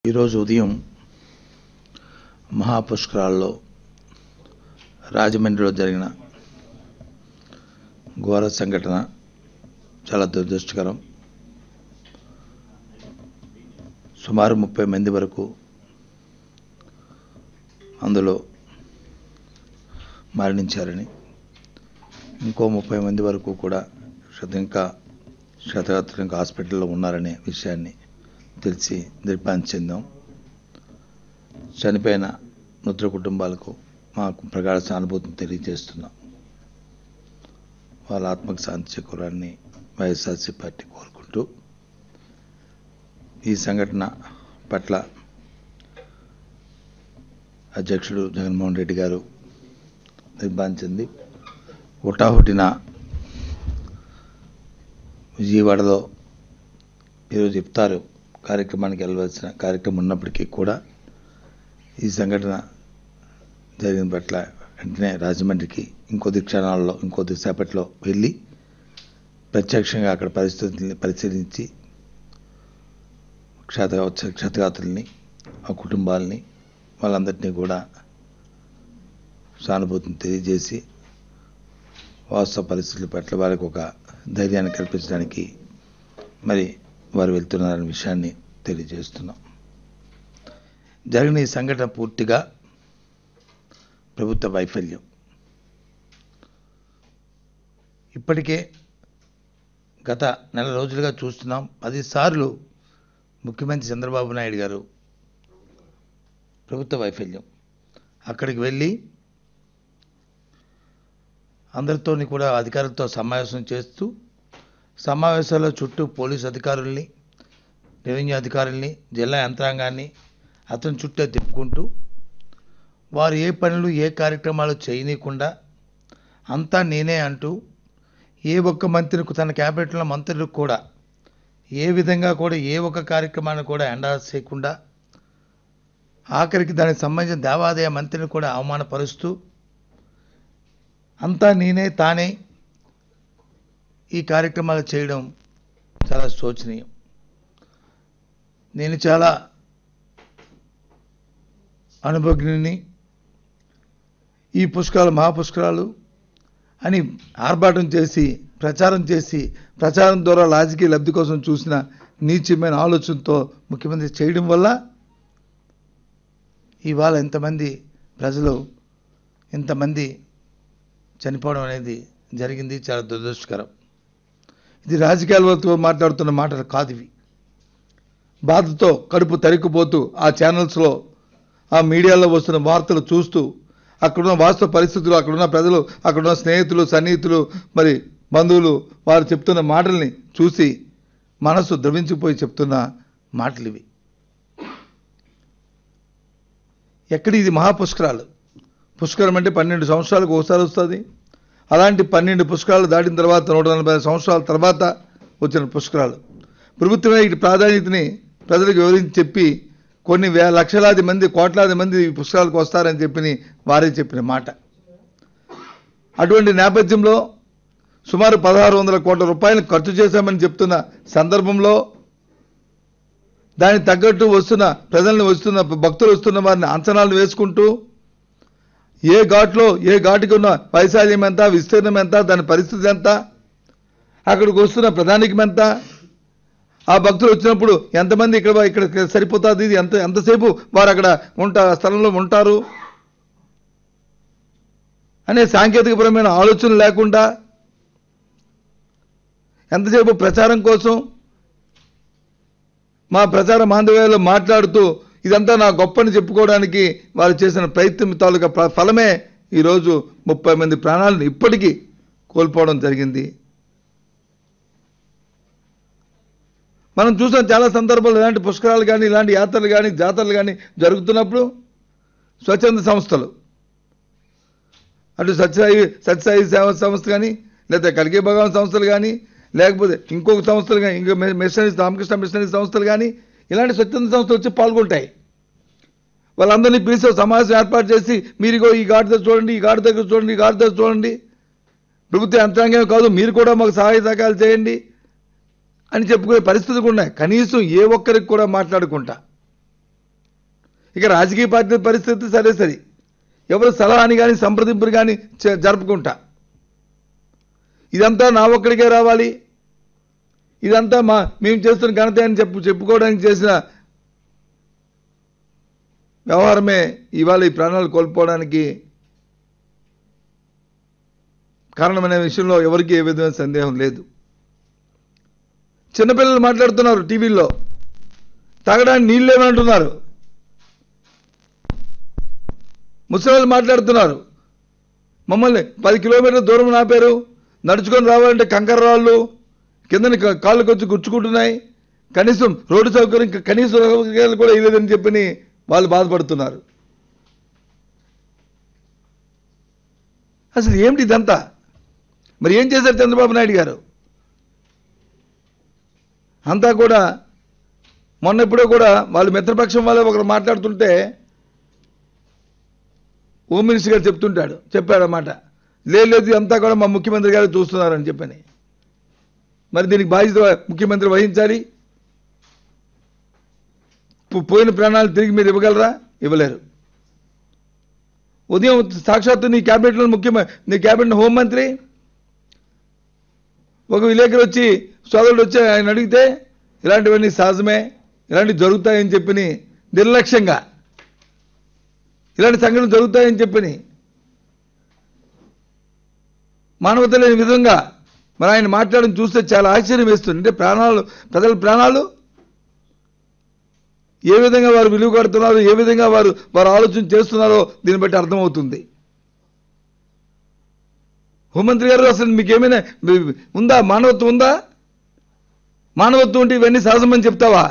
ఈరోజు ఉదయం మహాపుష్కరాల్లో రాజమండ్రిలో జరిగిన ఘోర సంఘటన చాలా దురదృష్టకరం సుమారు ముప్పై మంది వరకు అందులో మరణించారని ఇంకో ముప్పై మంది వరకు కూడా క్షత- ఇంకా క్షతగాత్రులు ఇంకా హాస్పిటల్లో ఉన్నారనే విషయాన్ని తెలిసి దిగ్భ్రాంతి చెందాం చనిపోయిన మృతుల కుటుంబాలకు మాకు ప్రగాఢ సానుభూతిని తెలియజేస్తున్నాం వాళ్ళ ఆత్మకు శాంతి చేకూరాలని వైఎస్ఆర్సీ పార్టీ కోరుకుంటూ ఈ సంఘటన పట్ల అధ్యక్షుడు జగన్మోహన్ రెడ్డి గారు దిగ్భ్రాంతి చెంది హుటాహుటిన విజయవాడలో ఈరోజు ఇఫ్తారు కార్యక్రమానికి వెళ్ళవలసిన కార్యక్రమం ఉన్నప్పటికీ కూడా ఈ సంఘటన జరిగిన పట్ల వెంటనే రాజమండ్రికి ఇంకొద్ది క్షణాల్లో ఇంకొద్ది సేపట్లో వెళ్ళి ప్రత్యక్షంగా అక్కడ పరిస్థితుల్ని పరిశీలించి క్షత క్షతగాతుల్ని ఆ కుటుంబాలని వాళ్ళందరినీ కూడా సానుభూతిని తెలియజేసి వాస్తవ పరిస్థితుల పట్ల వారికి ఒక ధైర్యాన్ని కల్పించడానికి మరి వారు వెళ్తున్నారనే విషయాన్ని తెలియజేస్తున్నాం జరిగిన ఈ సంఘటన పూర్తిగా ప్రభుత్వ వైఫల్యం ఇప్పటికే గత నెల రోజులుగా చూస్తున్నాం పదిసార్లు ముఖ్యమంత్రి చంద్రబాబు నాయుడు గారు ప్రభుత్వ వైఫల్యం అక్కడికి వెళ్ళి అందరితోని కూడా అధికారులతో సమావేశం చేస్తూ సమావేశాల చుట్టూ పోలీసు అధికారుల్ని రెవెన్యూ అధికారుల్ని జిల్లా యంత్రాంగాన్ని అతని చుట్టే తిప్పుకుంటూ వారు ఏ పనులు ఏ కార్యక్రమాలు చేయనీయకుండా అంతా నేనే అంటూ ఏ ఒక్క మంత్రికి తన క్యాబినెట్లో మంత్రులకు కూడా ఏ విధంగా కూడా ఏ ఒక్క కార్యక్రమాన్ని కూడా ఎండాస్ చేయకుండా ఆఖరికి దానికి సంబంధించిన దేవాదాయ మంత్రిని కూడా అవమానపరుస్తూ అంతా నేనే తానే ఈ కార్యక్రమాలు చేయడం చాలా శోచనీయం నేను చాలా అనుభజ్ఞుని ఈ పుష్కరాలు మహాపుష్కరాలు అని ఆర్భాటం చేసి ప్రచారం చేసి ప్రచారం ద్వారా రాజకీయ లబ్ధి కోసం చూసిన నీచమైన ఆలోచనతో ముఖ్యమంత్రి చేయడం వల్ల ఇవాళ ఇంతమంది ప్రజలు ఇంతమంది చనిపోవడం అనేది జరిగింది చాలా దురదృష్టకరం ఇది రాజకీయాలతో మాట్లాడుతున్న మాటలు కాదు ఇవి బాధతో కడుపు తరిక్కుపోతూ ఆ ఛానల్స్లో ఆ మీడియాలో వస్తున్న వార్తలు చూస్తూ అక్కడున్న వాస్తవ పరిస్థితులు అక్కడున్న ప్రజలు అక్కడున్న స్నేహితులు సన్నిహితులు మరి బంధువులు వారు చెప్తున్న మాటల్ని చూసి మనసు ద్రవించిపోయి చెప్తున్న మాటలు ఇవి ఎక్కడ ఇది మహాపుష్కరాలు పుష్కరం అంటే పన్నెండు సంవత్సరాలకు ఒకసారి వస్తుంది అలాంటి పన్నెండు పుష్కరాలు దాటిన తర్వాత నూట నలభై సంవత్సరాల తర్వాత వచ్చిన పుష్కరాలు ప్రభుత్వమే ఇటు ప్రాధాన్యతని ప్రజలకు వివరించి చెప్పి కొన్ని వే లక్షలాది మంది కోట్లాది మంది ఈ పుష్కరాలకు వస్తారని చెప్పి వారే చెప్పిన మాట అటువంటి నేపథ్యంలో సుమారు పదహారు వందల కోట్ల రూపాయలు ఖర్చు చేశామని చెప్తున్న సందర్భంలో దానికి తగ్గట్టు వస్తున్న ప్రజల్ని వస్తున్న భక్తులు వస్తున్న వారిని అంచనాలు వేసుకుంటూ ఏ ఘాట్లో ఏ ఘాటుకి ఉన్న వైశాల్యం ఎంత విస్తీర్ణం ఎంత దాని పరిస్థితి ఎంత అక్కడికి వస్తున్న ప్రధానికం ఎంత ఆ భక్తులు వచ్చినప్పుడు ఎంతమంది ఇక్కడ ఇక్కడ సరిపోతుంది ఇది ఎంత ఎంతసేపు వారు అక్కడ ఉంటారు ఆ స్థలంలో ఉంటారు అనే సాంకేతికపరమైన ఆలోచన లేకుండా ఎంతసేపు ప్రచారం కోసం మా ప్రచార మాంధవ్యాల్లో మాట్లాడుతూ ఇదంతా నా గొప్పని చెప్పుకోవడానికి వారు చేసిన ప్రయత్నం తాలూకా ఫ- ఫలమే ఈరోజు ముప్పై మంది ప్రాణాలను ఇప్పటికీ కోల్పోవడం జరిగింది మనం చూసాం చాలా సందర్భాలు ఇలాంటి పుష్కరాలు కానీ ఇలాంటి యాత్రలు కానీ జాతరలు కానీ జరుగుతున్నప్పుడు స్వచ్ఛంద సంస్థలు అటు సత్యసాయి సత్యసాయి సేవ సంస్థ కానీ లేదా కలిగే భగవాన్ సంస్థలు కానీ లేకపోతే ఇంకొక సంస్థలు కానీ ఇంకో మె- మిషనరీస్ రామకృష్ణ మిషనరీ సంస్థలు కానీ ఇలాంటి స్వచ్ఛంద సంస్థలు వచ్చి పాల్గొంటాయి వాళ్ళందరినీ పిలిచి ఒక సమావేశం ఏర్పాటు చేసి మీరు ఇగో ఈ ఘాటు దగ్గర చూడండి ఈ ఘాటు దగ్గర చూడండి ఈ ఘాటు దగ్గర చూడండి ప్రభుత్వ యంత్రాంగం కాదు మీరు కూడా మాకు సహాయ సహకారాలు చేయండి అని చెప్పుకునే పరిస్థితులు ఉన్నాయి కనీసం ఏ ఒక్కరికి కూడా మాట్లాడుకుంటా ఇక రాజకీయ పార్టీ పరిస్థితి సరే సరే ఎవరు సలహాని కానీ సంప్రదింపులు కానీ చే- జరుపుకుంటా ఇదంతా నా ఒక్కడికే రావాలి ఇదంతా మా మేము చేస్తున్న ఘనత అని చెప్పు చెప్పుకోవడానికి చేసిన వ్యవహారమే ఇవాళ ఈ ప్రాణాలు కోల్పోవడానికి కారణమనే విషయంలో ఎవరికి ఏ విధమైన సందేహం లేదు చిన్నపిల్లలు మాట్లాడుతున్నారు టీవీల్లో తాగడానికి నీళ్ళు లేవంటున్నారు ముసలి మాట్లాడుతున్నారు మమ్మల్ని పది కిలోమీటర్ల దూరం నాపారు నడుచుకొని రావాలంటే కంకర రాళ్ళు కిందని కా- కాళ్ళకు వచ్చి గుచ్చుకుంటున్నాయి కనీసం రోడ్డు సౌకర్యం క- కనీస సౌకర్యాలు కూడా ఇవ్వలేదని చెప్పని వాళ్ళు బాధపడుతున్నారు అసలు ఏమిటి ఇదంతా మరి ఏం చేశారు చంద్రబాబు నాయుడు గారు అంతా కూడా మొన్న ఎప్పుడో కూడా వాళ్ళు మిత్రపక్షం వాళ్ళే ఒకరు మాట్లాడుతుంటే హోమ్ మినిస్టర్ గారు చెప్తుంటాడు చెప్పాడన్నమాట లేదు లేదు అంతా కూడా మా ముఖ్యమంత్రి గారు చూస్తున్నారని చెప్పని మరి దీనికి బాధ్యత ముఖ్యమంత్రి వహించాలి పో- పోయిన ప్రాణాలు తిరిగి మీరు ఇవ్వగలరా ఇవ్వలేరు ఉదయం సాక్షాత్తు నీ క్యాబినెట్లో ముఖ్యమంత్రి నీ క్యాబినెట్ హోంమంత్రి ఒక విలేకరు వచ్చి సోదరుడు వచ్చి ఆయన అడిగితే ఇలాంటివన్నీ సహజమే ఇలాంటివి జరుగుతాయని చెప్పని నిర్లక్ష్యంగా ఇలాంటి సంఘటనలు జరుగుతాయని చెప్పని మానవత లేని విధంగా మరి ఆయన మాట్లాడడం చూస్తే చాలా ఆశ్చర్యం వేస్తుంది అంటే ప్రాణాలు ప్రజల ప్రాణాలు ఏ విధంగా వారు విలువ కడుతున్నారో ఏ విధంగా వారు వారు ఆలోచన చేస్తున్నారో దీన్ని బట్టి అర్థమవుతుంది హోంమంత్రి గారు అసలు మీకు ఏమైనా మీ- ఉందా మానవత్వం ఉందా మానవత్వం ఉంటే ఇవన్నీ సహజమని చెప్తావా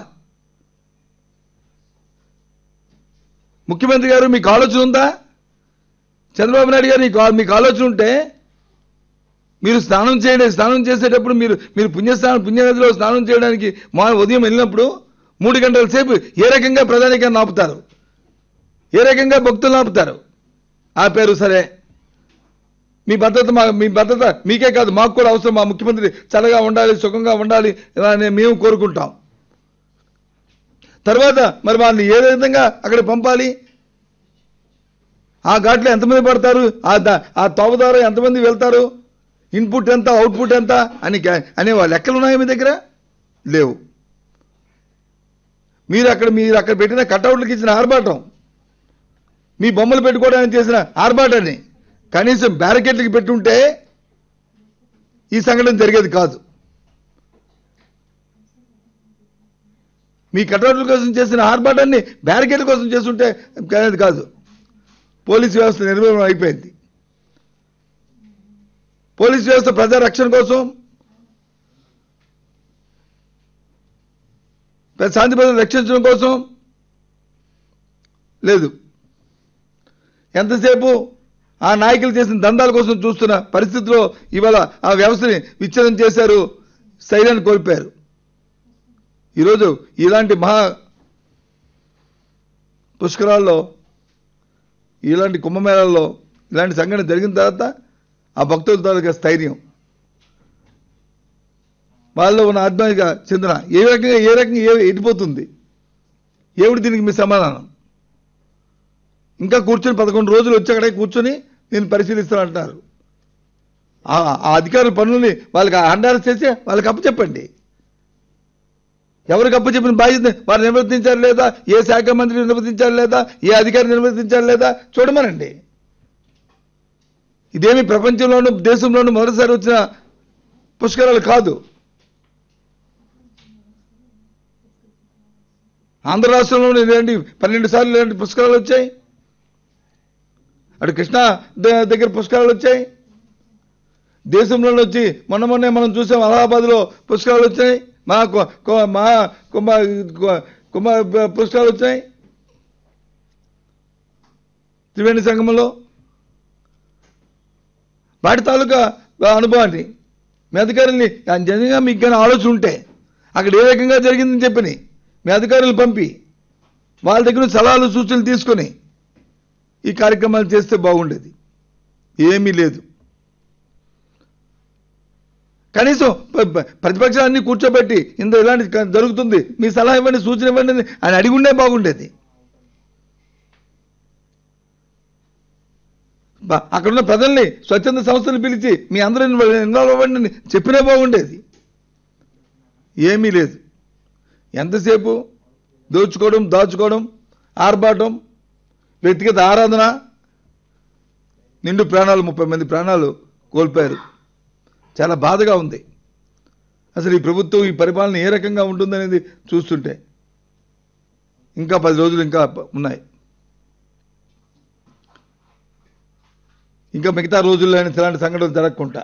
ముఖ్యమంత్రి గారు మీకు ఆలోచన ఉందా చంద్రబాబు నాయుడు గారు మీకు ఆ- మీకు ఆలోచన ఉంటే మీరు స్నానం చేయండి స్నానం చేసేటప్పుడు మీరు మీరు పుణ్యస్నానం పుణ్యనదిలో స్నానం చేయడానికి మా ఉదయం వెళ్ళినప్పుడు మూడు గంటల సేపు ఏ రకంగా ప్రధానిగా ఆపుతారు ఏ రకంగా భక్తులు ఆపుతారు ఆపారు సరే మీ భద్రత మా మీ భద్రత మీకే కాదు మాకు కూడా అవసరం మా ముఖ్యమంత్రి చల్లగా ఉండాలి సుఖంగా ఉండాలి అని మేము కోరుకుంటాం తర్వాత మరి వాళ్ళని ఏ విధంగా అక్కడ పంపాలి ఆ ఘాట్లో ఎంతమంది పడతారు ఆ ద- ఆ తోవ ద్వారా ఎంతమంది వెళ్తారు ఇన్పుట్ ఎంత అవుట్పుట్ ఎంత అని గా- అనే వాళ్ళ లెక్కలు ఉన్నాయా మీ దగ్గర లేవు మీరు అక్కడ మీరు అక్కడ పెట్టిన కటౌట్లకు ఇచ్చిన ఆర్భాటం మీ బొమ్మలు పెట్టుకోవడానికి చేసిన ఆర్భాటాన్ని కనీసం బ్యారికేడ్లకి పెట్టుంటే ఈ సంఘటన జరిగేది కాదు మీ కటౌట్ల కోసం చేసిన ఆర్భాటాన్ని బ్యారికేడ్ల కోసం చేస్తుంటే అనేది కాదు పోలీస్ వ్యవస్థ నిర్వహణ అయిపోయింది పోలీస్ వ్యవస్థ ప్రజా రక్షణ కోసం ప్ర- శాంతి ప్రజలు రక్షించడం కోసం లేదు ఎంతసేపు ఆ నాయకులు చేసిన దందాల కోసం చూస్తున్న పరిస్థితిలో ఇవాళ ఆ వ్యవస్థని విచ్ఛేదం చేశారు శైలిని కోల్పోయారు ఈరోజు ఇలాంటి మహా పుష్కరాల్లో ఇలాంటి కుంభమేళాల్లో ఇలాంటి సంఘటన జరిగిన తర్వాత ఆ భక్తుల తాలూకా స్థైర్యం వాళ్ళలో ఉన్న ఆత్మీయగా చెందిన ఏ రకంగా ఏ రకంగా ఏ ఎడిపోతుంది ఏమిటి దీనికి మీ సమాధానం ఇంకా కూర్చొని పదకొండు రోజులు వచ్చి అక్కడే కూర్చొని నేను పరిశీలిస్తానంటున్నారు ఆ ఆ అధికారుల పనులని వాళ్ళకి అండారు చేసి వాళ్ళకి అప్పచెప్పండి ఎవరికి అప్పచెప్పిన బాధ్యత వారు నిర్వర్తించారు లేదా ఏ శాఖ మంత్రి నిర్వర్తించారు లేదా ఏ అధికారి నిర్వర్తించారు లేదా చూడమనండి ఇదేమి ప్రపంచంలోనూ దేశంలోనూ మొదటిసారి వచ్చిన పుష్కరాలు కాదు ఆంధ్ర రాష్ట్రంలో ఇలాంటి పన్నెండు సార్లు ఇలాంటి పుష్కరాలు వచ్చాయి అటు కృష్ణా ద- దగ్గర పుష్కరాలు వచ్చాయి దేశంలో వచ్చి మొన్న మొన్నే మనం చూసాం అలహాబాద్లో పుష్కరాలు వచ్చాయి మా కు- కు- మా కుంభ కు- కుంభ పుష్కరాలు వచ్చాయి త్రివేణి సంగమంలో వాటి తాలూకా అనుభవాన్ని మీ అధికారుల్ని నిజంగా మీకు కానీ ఆలోచన ఉంటే అక్కడ ఏ రకంగా జరిగిందని చెప్పని మీ అధికారులు పంపి వాళ్ళ దగ్గర నుంచి సలహాలు సూచనలు తీసుకొని ఈ కార్యక్రమాలు చేస్తే బాగుండేది ఏమీ లేదు కనీసం ప- ప- ప్రతిపక్షాన్ని కూర్చోబెట్టి ఇంత ఇలాంటి క- జరుగుతుంది మీ సలహా ఇవ్వండి సూచన ఇవ్వండి అని ఆయన అడిగి ఉండే బాగుండేది బ- అక్కడున్న ప్రజల్ని స్వచ్ఛంద సంస్థలు పిలిచి మీ అందరూ ఇన్వాల్వ్ అవ్వండి అని చెప్పినా బాగుండేది ఏమీ లేదు ఎంతసేపు దోచుకోవడం దాచుకోవడం ఆర్భాటం వ్యక్తిగత ఆరాధన నిండు ప్రాణాలు ముప్పై మంది ప్రాణాలు కోల్పోయారు చాలా బాధగా ఉంది అసలు ఈ ప్రభుత్వం ఈ పరిపాలన ఏ రకంగా ఉంటుందనేది చూస్తుంటే ఇంకా పది రోజులు ఇంకా ఉన్నాయి ఇంకా మిగతా రోజుల్లో అయినా ఇలాంటి సంఘటనలు జరగకుండా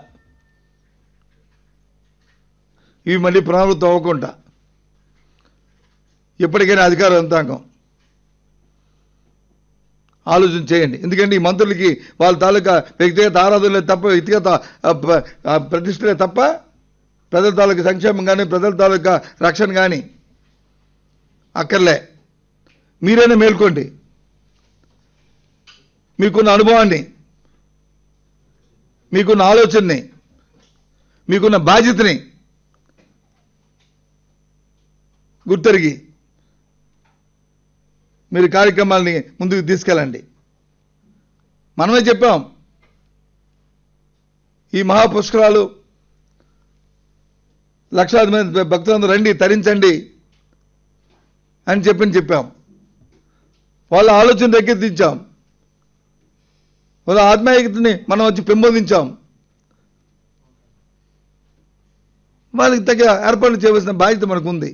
ఇవి మళ్ళీ పునరావృతం అవ్వకుండా ఎప్పటికైనా అధికార యంత్రాంగం ఆలోచన చేయండి ఎందుకంటే ఈ మంత్రులకి వాళ్ళ తాలూకా వ్యక్తిగత ఆరాధనలే తప్ప వ్యక్తిగత ఆ, ప- ఆ, ప్రతిష్టలే తప్ప ప్రజల తాలూకా సంక్షేమం కానీ ప్రజల తాలూకా రక్షణ కానీ అక్కర్లే మీరైనా మేల్కోండి మీకున్న అనుభవాన్ని మీకున్న ఆలోచనని మీకున్న బాధ్యతని గుర్తెరిగి మీరు కార్యక్రమాల్ని ముందుకు తీసుకెళ్ళండి మనమే చెప్పాం ఈ మహాపుష్కరాలు లక్షలాది మంది భక్తులందరూ రండి తరించండి అని చెప్పని చెప్పాం వాళ్ళ ఆలోచన దించాం వాళ్ళ ఆత్మీయతని మనం వచ్చి పెంపొందించాం వాళ్ళకి తగ్గ ఏర్పాట్లు చేయవలసిన బాధ్యత మనకు ఉంది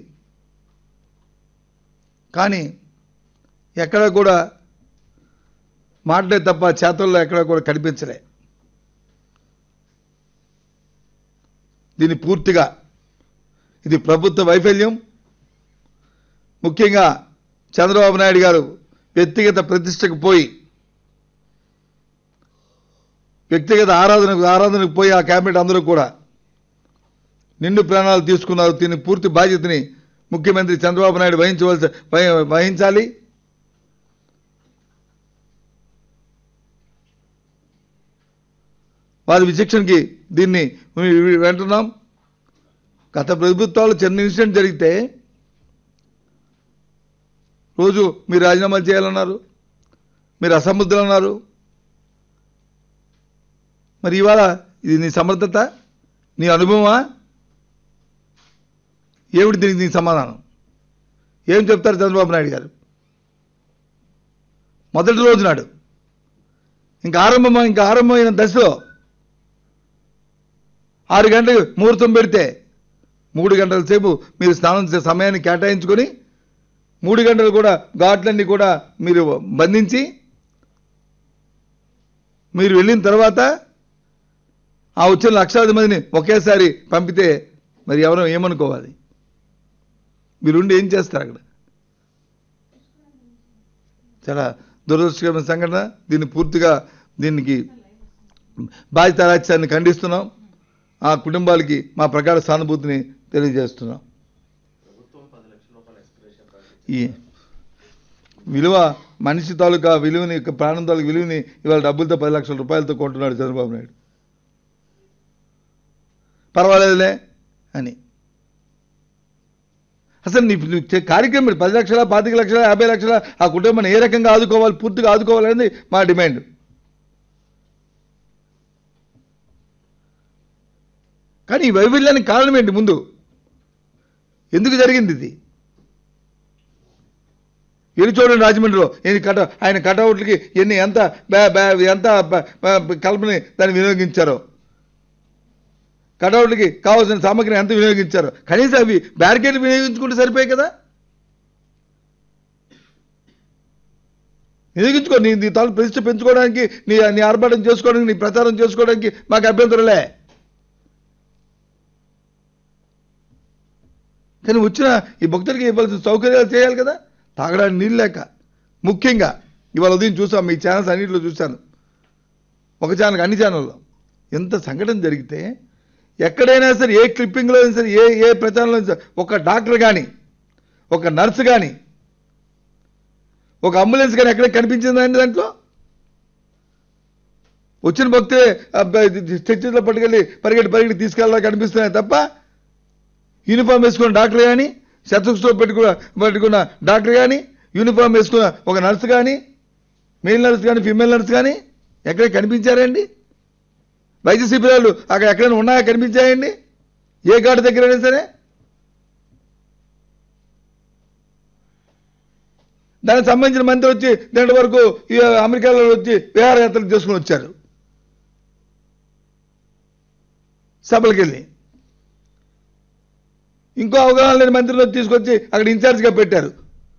కానీ ఎక్కడ కూడా మాటలే తప్ప చేతల్లో ఎక్కడ కూడా కనిపించలే దీన్ని పూర్తిగా ఇది ప్రభుత్వ వైఫల్యం ముఖ్యంగా చంద్రబాబు నాయుడు గారు వ్యక్తిగత ప్రతిష్టకు పోయి వ్యక్తిగత ఆరాధనకు ఆరాధనకు పోయి ఆ క్యాబినెట్ అందరూ కూడా నిండు ప్రాణాలు తీసుకున్నారు దీని పూర్తి బాధ్యతని ముఖ్యమంత్రి చంద్రబాబు నాయుడు వహించవలసి వహి- వహించాలి వారి విచక్షణకి దీన్ని వి- వింటున్నాం గత ప్రభుత్వాలు చిన్న ఇన్సిడెంట్ జరిగితే రోజు మీరు రాజీనామాలు చేయాలన్నారు మీరు అసమర్థులు అన్నారు మరి ఇవాళ ఇది నీ సమర్థత నీ అనుభవమా ఏమిటి దీనికి నీ సమాధానం ఏం చెప్తారు చంద్రబాబు నాయుడు గారు మొదటి రోజు నాడు ఇంకా ఆరంభం ఇంకా ఆరంభమైన దశలో ఆరు గంటలకు ముహూర్తం పెడితే మూడు గంటల సేపు మీరు స్నానం చేసే సమయాన్ని కేటాయించుకొని మూడు గంటలు కూడా ఘాట్లన్నీ కూడా మీరు బంధించి మీరు వెళ్ళిన తర్వాత ఆ వచ్చిన లక్షలాది మందిని ఒకేసారి పంపితే మరి ఎవరు ఏమనుకోవాలి మీరుండి ఏం చేస్తారు అక్కడ చాలా దురదృష్టకరమైన సంఘటన దీన్ని పూర్తిగా దీనికి బాధ్యత రాజ్యాన్ని ఖండిస్తున్నాం ఆ కుటుంబాలకి మా ప్రకార సానుభూతిని తెలియజేస్తున్నాం ఈ విలువ మనిషి తాలూకా విలువని ప్రాణం తాలూకా విలువని ఇవాళ డబ్బులతో పది లక్షల రూపాయలతో కొంటున్నాడు చంద్రబాబు నాయుడు పర్వాలేదులే అని అసలు నీ నువ్వు చే- కార్యక్రమం ఇది. పది లక్షల పాతిక లక్షల యాభై లక్షల ఆ కుటుంబాన్ని ఏ రకంగా ఆదుకోవాలి పూర్తిగా ఆదుకోవాలనేది మా డిమాండ్ కానీ ఈ వైఫల్యానికి కారణం ఏంటి ముందు ఎందుకు జరిగింది ఇది వెళ్ళి చూడండి రాజమండ్రిలో ఎన్ని కట ఆయన కటౌట్లకి ఎన్ని ఎంత బ్యా- బ్యా- ఎంత బ- బ- కల్పని దాన్ని వినియోగించారో కటౌట్లకి కావాల్సిన సామగ్రిని ఎంత వినియోగించారో కనీసం అవి బ్యారికేడ్లు వినియోగించుకుంటే సరిపోయాయి కదా వినియోగించుకో నీ నీ తాను ప్రతిష్ట పెంచుకోవడానికి నీ నీ ఆర్భాటం చేసుకోవడానికి నీ ప్రచారం చేసుకోవడానికి మాకు అభ్యంతరంలే కానీ వచ్చిన ఈ భక్తులకి ఇవ్వాల్సిన సౌకర్యాలు చేయాలి కదా తాగడానికి నీళ్ళు లేక ముఖ్యంగా ఇవాళ ఉదయం చూసాం మీ ఛానల్స్ అన్నింటిలో చూశాను ఒక ఛానల్ అన్ని ఛానల్లో ఎంత సంఘటన జరిగితే ఎక్కడైనా సరే ఏ క్లిప్పింగ్లో అయినా సరే ఏ ఏ ప్రచారంలో అయినా సరే ఒక డాక్టర్ కానీ ఒక నర్సు కానీ ఒక అంబులెన్స్ కానీ ఎక్కడ కనిపించిందా అండి దాంట్లో వచ్చిన భక్తే స్ట్రెచ్చర్లో పట్టుకెళ్ళి పరిగెట్టి పరిగెట్టి తీసుకెళ్ళాలి కనిపిస్తున్నాయి తప్ప యూనిఫామ్ వేసుకున్న డాక్టర్ కానీ శతస్టోప్ పెట్టుకున్న పెట్టుకున్న డాక్టర్ కానీ యూనిఫామ్ వేసుకున్న ఒక నర్సు కానీ మేల్ నర్స్ కానీ ఫీమేల్ నర్స్ కానీ ఎక్కడ కనిపించారండి వైద్య శిబిరాలు అక్కడ ఎక్కడైనా ఉన్నాయా కనిపించాయండి ఏ ఘాటు దగ్గరైనా సరే దానికి సంబంధించిన మంత్రి వచ్చి నేటి వరకు ఈ అమెరికాలో వచ్చి విహారయాత్రలు చేసుకుని వచ్చారు సభలకు వెళ్ళి ఇంకో అవగాహన లేని మంత్రిని వచ్చి తీసుకొచ్చి అక్కడ ఇన్ఛార్జిగా పెట్టారు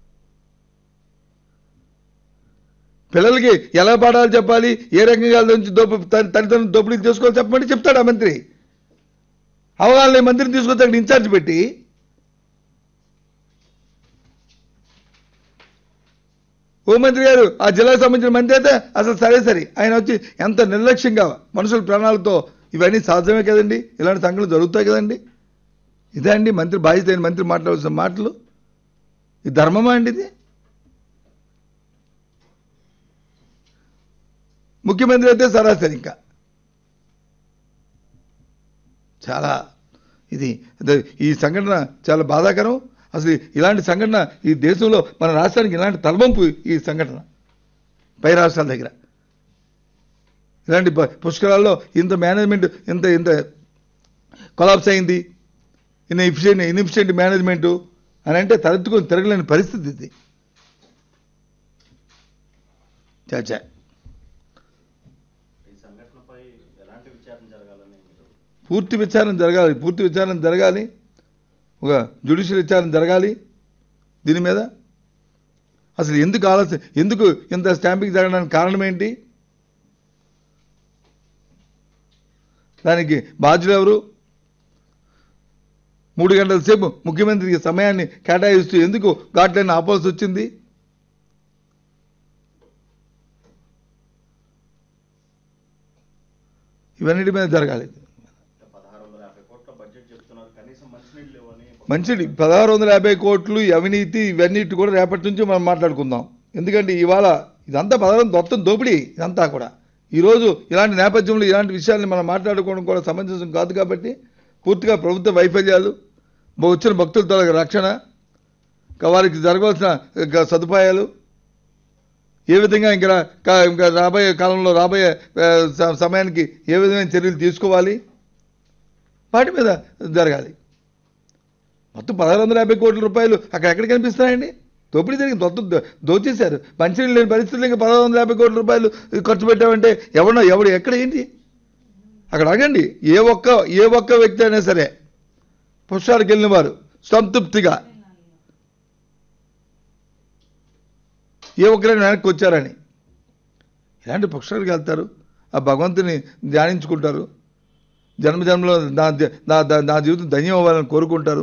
పిల్లలకి ఎలా పాఠాలు చెప్పాలి ఏ రకంగా వాళ్ళ నుంచి దోప తల్లి- తల్లిదండ్రులు దోపిడీ చేసుకోవాలి చెప్పమంటే చెప్తాడు ఆ మంత్రి అవగాహన లేని మంత్రిని తీసుకొచ్చి అక్కడ ఇన్ఛార్జ్ పెట్టి హోంమంత్రి గారు ఆ జిల్లాకు సంబంధించిన మంత్రి అయితే అసలు సరే సరే ఆయన వచ్చి ఎంత నిర్లక్ష్యంగా మనుషుల ప్రాణాలతో ఇవన్నీ సాధ్యమే కదండి ఇలాంటి సంఘటనలు జరుగుతాయి కదండి ఇదే అండి మంత్రి బాధ్యత అయిన మంత్రి మాట్లాడాల్సిన మాటలు ఇది ధర్మమా అండి ఇది ముఖ్యమంత్రి అయితే సరాసరి ఇంకా చాలా ఇది ఇది- ఈ సంఘటన చాలా బాధాకరం అసలు ఇలాంటి సంఘటన ఈ దేశంలో మన రాష్ట్రానికి ఇలాంటి తలవంపు ఈ సంఘటన పై రాష్ట్రాల దగ్గర ఇలాంటి ప- పుష్కరాల్లో ఇంత మేనేజ్మెంట్ ఇంత ఇంత కొలాప్స్ అయింది ఇన్ ఎఫిషియెంట్ ఇన్ఎఫిషియెంట్ మేనేజ్మెంటు అని అంటే తలెత్తుకొని తిరగలేని పరిస్థితి ఇది చాచా ఈ సంఘటనపై ఎలాంటి విచారణ జరగాలని మీరు పూర్తి విచారణ జరగాలి పూర్తి విచారణ జరగాలి ఒక జ్యుడిషియల్ విచారణ జరగాలి దీని మీద అసలు ఎందుకు ఆలస్యం ఎందుకు ఇంత స్టాంపింగ్ జరగడానికి కారణం ఏంటి దానికి బాధ్యులు ఎవరు మూడు గంటల సేపు ముఖ్యమంత్రికి సమయాన్ని కేటాయిస్తూ ఎందుకు ఘాట్లైన ఆపాల్సి వచ్చింది ఇవన్నిటి మీద జరగాలి పదహారు వందల యాభై కోట్ల బడ్జెట్ చెప్తున్నారు కనీసం మంచినీళ్ళు లేవని మంచిది పదహారు వందల యాభై కోట్లు ఈ అవినీతి ఇవన్నిటి కూడా రేపటి నుంచి మనం మాట్లాడుకుందాం ఎందుకంటే ఇవాళ ఇదంతా పదహారు మొత్తం దోపిడీ ఇదంతా కూడా ఈరోజు ఇలాంటి నేపథ్యంలో ఇలాంటి విషయాల్ని మనం మాట్లాడుకోవడం కూడా సమంజసం కాదు కాబట్టి పూర్తిగా ప్రభుత్వ వైఫల్యాలు బ- వచ్చిన భక్తుల తల రక్షణ ఇంకా వారికి జరగవలసిన ఇంకా సదుపాయాలు ఏ విధంగా ఇంకా రా- కా- ఇంకా రాబోయే కాలంలో రాబోయే ఆ, స- సమయానికి ఏ విధమైన చర్యలు తీసుకోవాలి వాటి మీద జరగాలి మొత్తం పదహారు వందల యాభై కోట్ల రూపాయలు అక్కడ ఎక్కడ కనిపిస్తున్నాయండి దోపిడీ జరిగింది మొత్తం దో- దోచేశారు మంచినీళ్ళు లేని పరిస్థితుల్లో ఇంకా పదహారు వందల యాభై కోట్ల రూపాయలు ఖర్చు పెట్టామంటే ఎవడో ఎవడు ఎక్కడ ఏంటి అక్కడ అడగండి ఏ ఒక్క ఏ ఒక్క వ్యక్తి అయినా సరే పుష్పాలకు వెళ్ళిన వారు సంతృప్తిగా ఏ ఒక్కరైనా వెనక్కి వచ్చారని ఇలాంటి పుష్పాలకు వెళ్తారు ఆ భగవంతుని ధ్యానించుకుంటారు జన్మ జన్మలో నా ద- నా నా- నా జీవితం ధన్యం అవ్వాలని కోరుకుంటారు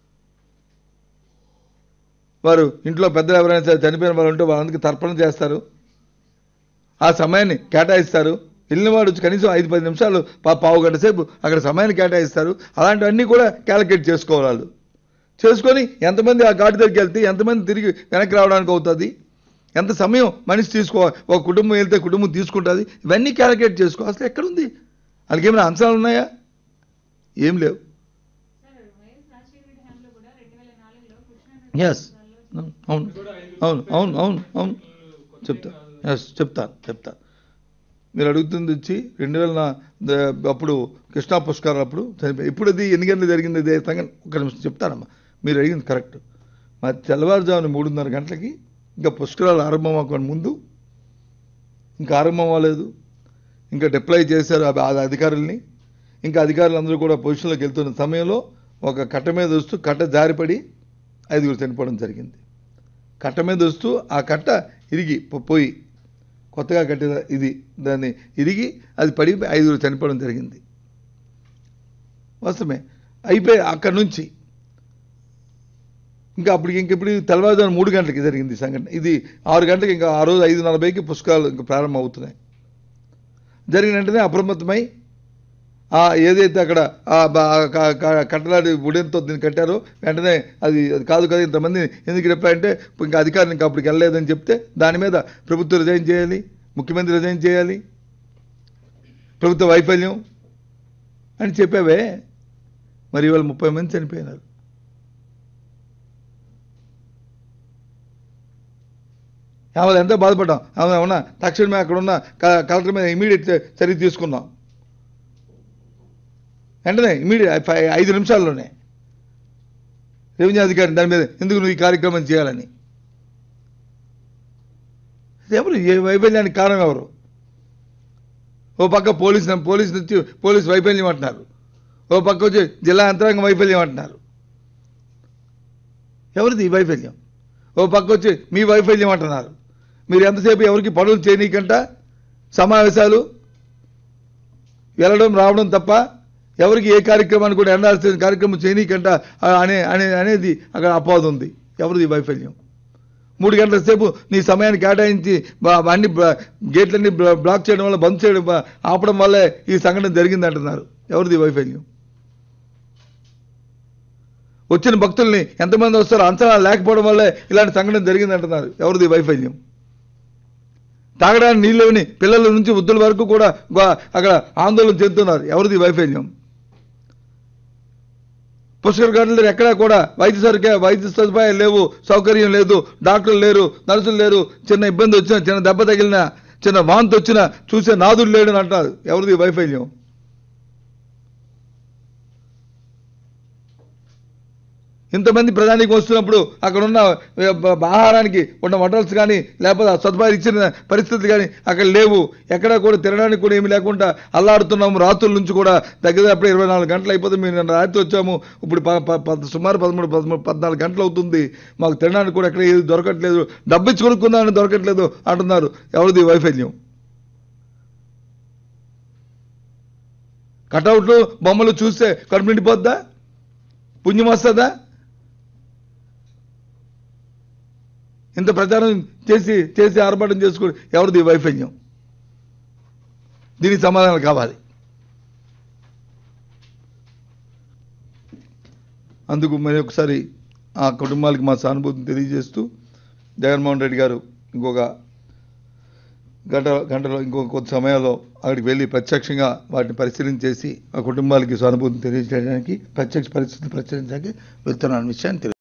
వారు ఇంట్లో పెద్దలు ఎవరైనా సరే చనిపోయిన వాళ్ళు ఉంటే వాళ్ళందరికీ తర్పణ చేస్తారు ఆ సమయాన్ని కేటాయిస్తారు వెళ్ళిన వాడు వచ్చి కనీసం ఐదు పది నిమిషాలు పా- పావు గంట సేపు అక్కడ సమయాన్ని కేటాయిస్తారు అలాంటివన్నీ కూడా క్యాలిక్యులేట్ చేసుకోవాలి వాళ్ళు చేసుకొని ఎంతమంది ఆ ఘాటు దగ్గరికి వెళ్తే ఎంతమంది తిరిగి వెనక్కి రావడానికి అవుతుంది ఎంత సమయం మనిషి తీసుకో ఒక కుటుంబం వెళ్తే కుటుంబం తీసుకుంటుంది ఇవన్నీ క్యాలిక్యులేట్ చేసుకో అసలు ఎక్కడుంది వాళ్ళకి ఏమైనా అంశాలు ఉన్నాయా ఏం లేవు సార్ వైఎస్ రాజశేఖర రెడ్డి హయాంలో కూడా రెండు వేల నాలుగులో కృష్ణా ఎస్ అవును అవును అవును అవును అవును చెప్తా ఎస్ చెప్తాను చెప్తాను మీరు అడుగుతుంది వచ్చి రెండు వేల నా- ద- అప్పుడు కృష్ణా పుష్కరాలు అప్పుడు చనిపోయి ఇప్పుడు అది ఎన్ని గంటలు జరిగింది ఇదే సంగతి ఒక నిమిషం చెప్తానమ్మా మీరు అడిగింది కరెక్ట్ మా తెల్లవారుజామున మూడున్నర గంటలకి ఇంకా పుష్కరాలు ఆరంభం అవ్వకుండా ముందు ఇంకా ఆరంభం అవ్వలేదు ఇంకా డిప్లాయ్ చేశారు ఆ ఆ అధికారుల్ని ఇంకా అధికారులు అందరూ కూడా పొజిషన్లోకి వెళ్తున్న సమయంలో ఒక కట్ట మీద వస్తూ కట్ట జారిపడి ఐదుగురు చనిపోవడం జరిగింది కట్ట మీద వస్తూ ఆ కట్ట ఇరిగి పో- పోయి కొత్తగా కట్టిన ఇది దాన్ని ఇరిగి అది పడి ఐదుగురు చనిపోవడం జరిగింది వాస్తవమే అయిపోయి అక్కడి నుంచి ఇంకా అప్పటికి ఇంక ఇప్పుడు తెల్లవారుజాము మూడు గంటలకి జరిగింది ఈ సంఘటన ఇది ఆరు గంటలకు ఇంకా ఆ రోజు ఐదు నలభైకి పుష్కరాలు ఇంకా ప్రారంభం అవుతున్నాయి జరిగిన వెంటనే అప్రమత్తమై ఆ ఏదైతే అక్కడ ఆ బ- ఆ క- క- కట్టలాడి ఉడెంతో దీన్ని కట్టారో వెంటనే అది అది కాదు కదా ఇంతమంది ఎందుకు రిప్లై అంటే ఇంకా అధికారులు ఇంకా అప్పటికి వెళ్ళలేదని చెప్తే దాని మీద ప్రభుత్వం రిజైన్ చేయాలి ముఖ్యమంత్రి రిజైన్ చేయాలి ప్రభుత్వ వైఫల్యం అని చెప్పావే మరి ఇవాళ ముప్పై మంది చనిపోయినారు ఆమె ఎంతో బాధపడ్డాం ఆమె ఏమన్నా తక్షణమే అక్కడ ఉన్న క- కలెక్టర్ మీద ఇమీడియట్ చర్య తీసుకున్నాం వెంటనే ఇమీడియట్ ఐదు నిమిషాల్లోనే రెవెన్యూ అధికారి దాని మీద ఎందుకు నువ్వు ఈ కార్యక్రమం చేయాలని ఎవరు ఏ వైఫల్యానికి కారణం ఎవరు ఓ పక్క పోలీసు పోలీసు నుంచి పోలీసు వైఫల్యం అంటున్నారు ఓ పక్క వచ్చి జిల్లా యంత్రాంగం వైఫల్యం అంటున్నారు ఎవరిది ఈ వైఫల్యం ఓ పక్క వచ్చి మీ వైఫల్యం అంటున్నారు మీరు ఎంతసేపు ఎవరికి పనులు చేయనీకంట సమావేశాలు వెళ్ళడం రావడం తప్ప ఎవరికి ఏ కార్యక్రమాన్ని కూడా ఎండాల్సిన కార్యక్రమం చేయనీకంట ఆ, అనే అనే అనేది అక్కడ అపవాదం ఉంది ఎవరిది ఈ వైఫల్యం మూడు గంటల సేపు నీ సమయాన్ని కేటాయించి బ- అన్ని బ- గేట్లన్నీ బ్లా- బ్లాక్ చేయడం వల్ల బంద్ చేయడం బ- ఆపడం వల్లే ఈ సంఘటన జరిగింది అంటున్నారు ఎవరిది ఈ వైఫల్యం వచ్చిన భక్తుల్ని ఎంతమంది వస్తారో అంచనా లేకపోవడం వల్లే ఇలాంటి సంఘటన జరిగింది అంటున్నారు ఎవరిది ఈ వైఫల్యం తాగడానికి నీళ్ళని పిల్లల నుంచి వృద్ధుల వరకు కూడా గో- అక్కడ ఆందోళన చెందుతున్నారు ఎవరిది ఈ వైఫల్యం పుష్కర్ ఘాట్లో ఎక్కడా కూడా వైద్య సరికే వైద్య సదుపాయాలు లేవు సౌకర్యం లేదు డాక్టర్లు లేరు నర్సులు లేరు చిన్న ఇబ్బంది వచ్చినా చిన్న దెబ్బ తగిలినా చిన్న వాంతి వచ్చినా చూసే నాదుడు లేడు అని అంటారు ఎవరిది ఈ వైఫల్యం ఇంతమంది ప్రధానికి వస్తున్నప్పుడు అక్కడ ఉన్న ఏ, బ- ఆహారానికి ఉన్న హోటల్స్ కానీ లేకపోతే ఆ సదుపాయాలు ఇచ్చిన పరిస్థితులు కానీ అక్కడ లేవు ఎక్కడ కూడా తినడానికి కూడా ఏమీ లేకుండా అల్లాడుతున్నాము రాత్రుల నుంచి కూడా దగ్గర అప్పుడు ఇరవై నాలుగు గంటలు అయిపోతుంది మేము నిన్న రాత్రి వచ్చాము ఇప్పుడు ప- ప- ప- సుమారు పదమూడు పదమూడు పద్నాలుగు గంటలు అవుతుంది మాకు తినడానికి కూడా ఎక్కడ ఏది దొరకట్లేదు డబ్బు ఇచ్చి కొనుక్కుందామని దొరకట్లేదు అంటున్నారు ఎవరిది ఈ వైఫల్యం కటౌట్లు బొమ్మలు చూస్తే కడుపు నిండిపోద్దా పుణ్యం వస్తుందా ఇంత ప్రచారం చేసి చేసి ఆర్భాటం చేసుకుని ఎవరిది ఈ వైఫల్యం దీనికి సమాధానం కావాలి అందుకు మరి ఒకసారి ఆ కుటుంబాలకి మా సానుభూతిని తెలియజేస్తూ జగన్మోహన్ రెడ్డి గారు ఇంకొక గంట గంటలో ఇంకో కొద్ది సమయంలో అక్కడికి వెళ్ళి ప్రత్యక్షంగా వాటిని పరిశీలించేసి ఆ కుటుంబాలకి సానుభూతిని తెలియజేయడానికి ప్రత్యక్ష పరిస్థితిని ప్రచురించడానికి వెళ్తున్నాను విషయాన్ని తెలియ